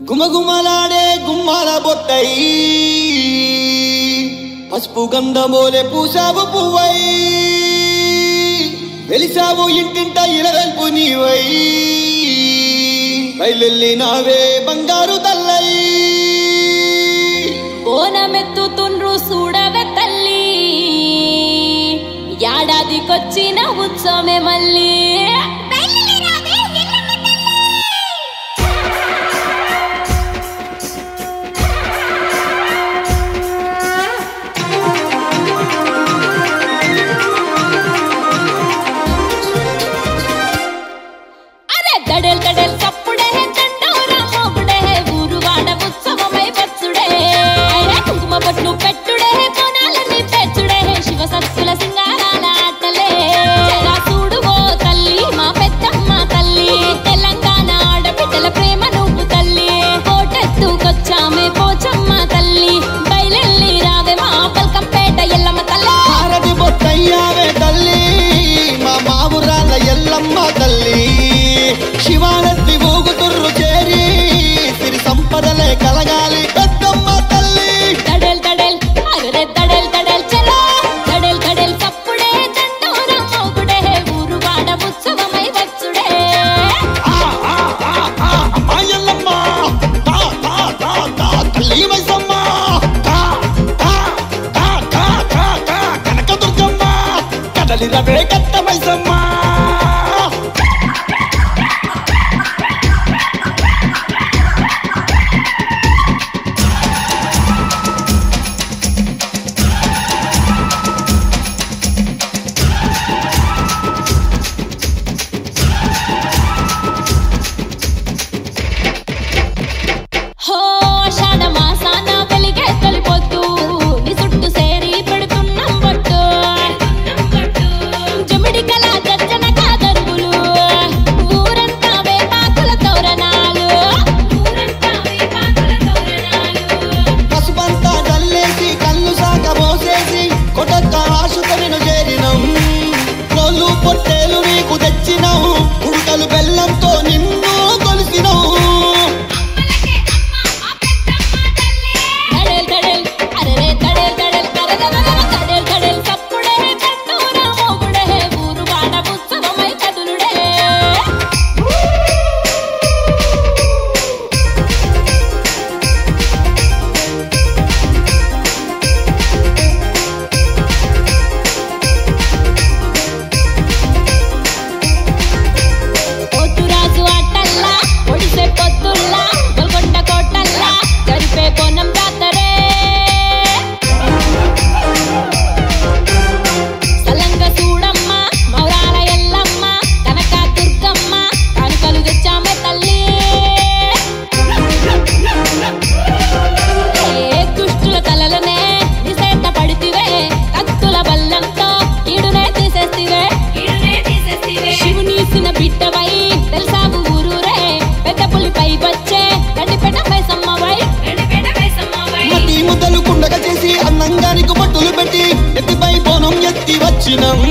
గుమగుమలాడే గుమ్మాల బొట్టయి పసుపు గంధమోలే పూసావు పువ్వై వెలిసావు ఇంటింట ఇలవెల్పు నీవై బయలెల్లి నావే బంగారు తల్లై ఓనమెత్తుతుండ్రు చూడవే తల్లి ఏడాదికొచ్చిన ఉత్సవమే మళ్ళీ అరే దడెల్ దడెల్ సప్పుడే దండోరా మోగుడే ఊరు వాడ ఉత్సవమై వచ్చుడే అరే కుంకుమ బొట్లు పెట్టుడే కోనాలని పెచ్చుడే శివ సత్తుల సింగారాల ఆటలే జరా చూడు ఓ తల్లి మా పెద్దమ్మ తల్లి తెలంగాణ ఆడబిడ్డల ప్రేమ నువ్వు తల్లి కోటెత్తుకొచ్చామే పోచమ్మ తల్లి బయలెల్లి రావే మా పల్కంపేట ఎల్లమ్మ తల్లి భారతి బొట్టయ్యావే తల్లి మా మావురాల ఎల్లమ్మ తల్లి శివానత్తి ఊగుతుర్రు చేరి సిరి సంపదలే కలగాలి పెద్దమ్మ తల్లి దడెల్ దడెల్ అగరే దడెల్ దడెల్ చలో దడెల్ దడెల్ సప్పుడే దండోరా మోగుడే ఊరు వాడ ఉత్సవమై వచ్చుడే ఆ, ఆ, ఆ, ఆ, అమ్మా ఎల్లమ్మ తా, తా, తా, తా, తల్లి మైసమ్మ తా, తా, తా, తా, తా, తా, కనకదుర్గమ్మ కదలి రవే కట్ట మైసమ్మ హో ఆషాఢ మాసాన వెలిగే తొలిపొద్దు నీ చుట్టూ సేరి పెడుతున్నాం బొట్టు జమిడి కళ గర్జన కాదరువులు ఊరంతా వేపాకుల తోరణాలు ఊరంతా వేపాకుల తోరణాలు పసుపంతా జల్లేసి కళ్ళు సాక మోసేసి కొటక్క ఆశుతనిను చేరినం రోళ్ళు పొట్టేలు నీకు తెచ్చినం ఉడకలు బెల్లంతో నిన్ను కొలిసినం దడెల్ దడెల్ అరెరే దడెల్ దడెల్ కరగరగర దడెల్ దడెల్ సప్పుడే దండోరా మోగుడే ఊరు వాడ ఉత్సవమై కదులుడే పోతురాజు ఆటల్లా ఒడిసే పొద్దుల్లా గోల్కొండ కోటల్లా జరిపే బోనం జాతరే సలంగ చూడమ్మ మౌరాల ఎల్లమ్మ కనక దుర్గమ్మ కానుకలు తెచ్చామే తల్లి ఏ దుష్టుల తలలనే నిసేట పడితివే కత్తుల బల్లంతో ఈడునే తీసేస్తివే శివుని ఇసిన బిడ్డవై తెలుసావు ఊరూరే పెద్ద పులిపై వచ్చే గడ్డిపెట్ట మైసమ్మవై మట్టి ముద్దలు కుండగ చేసి అన్నంగా నీకు పట్టులు పెట్టి ఎత్తిపై బోనం ఎత్తి వచ్చినం